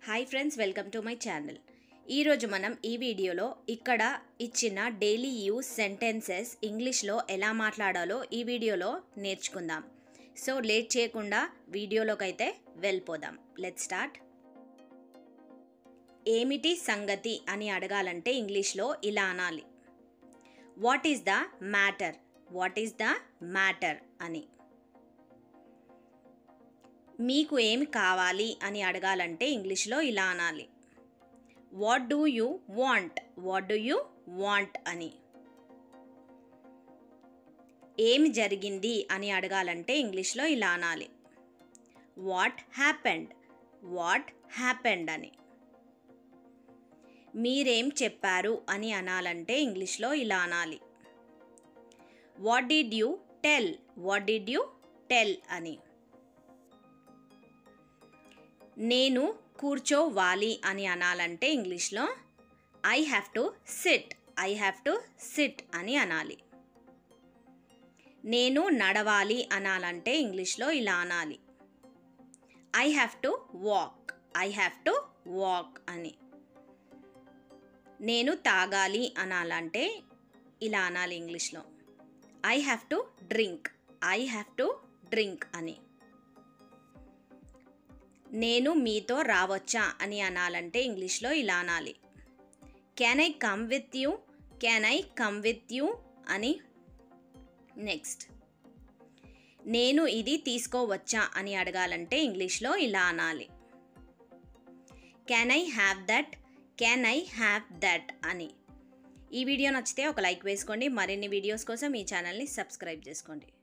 hi friends welcome to my channel ఈరోజు మనం ఈ వీడియోలో ఇక్కడ ఇచ్చిన డైలీ యూస్ సెంటెన్సెస్ ఇంగ్లీష్లో ఎలా మాట్లాడాలో ఈ వీడియోలో నేర్చుకుందాం సో లేట్ చేయకుండా వీడియోలోకి అయితే వెళ్ళిపోదాం లెట్ స్టార్ట్ ఏమిటి సంగతి అని అడగాలంటే ఇంగ్లీష్లో ఇలా అనాలి what is the matter what is the matter అని మీకు ఏమి కావాలి అని అడగాలంటే ఇంగ్లీష్లో ఇలా అనాలి what do you want what do you want అని ఏమి జరిగింది అని అడగాలంటే ఇంగ్లీష్లో ఇలా అనాలి వాట్ హ్యాపెండ్ వాట్ హ్యాపెండ్ అని మీరేం చెప్పారు అని అనాలంటే ఇంగ్లీష్లో ఇలా అనాలి what did you tell what did you tell అని నేను కూర్చోవాలి అని అనాలంటే ఇంగ్లీష్లో I have to sit I have to sit అని అనాలి నేను నడవాలి అనాలంటే ఇంగ్లీష్లో ఇలా అనాలి I have to walk I have to walk అని నేను తాగాలి అనాలంటే ఇలా అనాలి ఇంగ్లీష్లో I have to drink I have to drink అని నేను మీతో రావచ్చా అని అనాలంటే ఇంగ్లీష్లో ఇలా అనాలి can I come with you can I come with you అని నెక్స్ట్ నేను ఇది తీసుకోవచ్చా అని అడగాలంటే ఇంగ్లీష్లో ఇలా అనాలి can I have that can I have that అని ఈ వీడియో నచ్చితే ఒక లైక్ వేసుకోండి మరిన్ని వీడియోస్ కోసం ఈ ఛానల్ని సబ్స్క్రైబ్ చేసుకోండి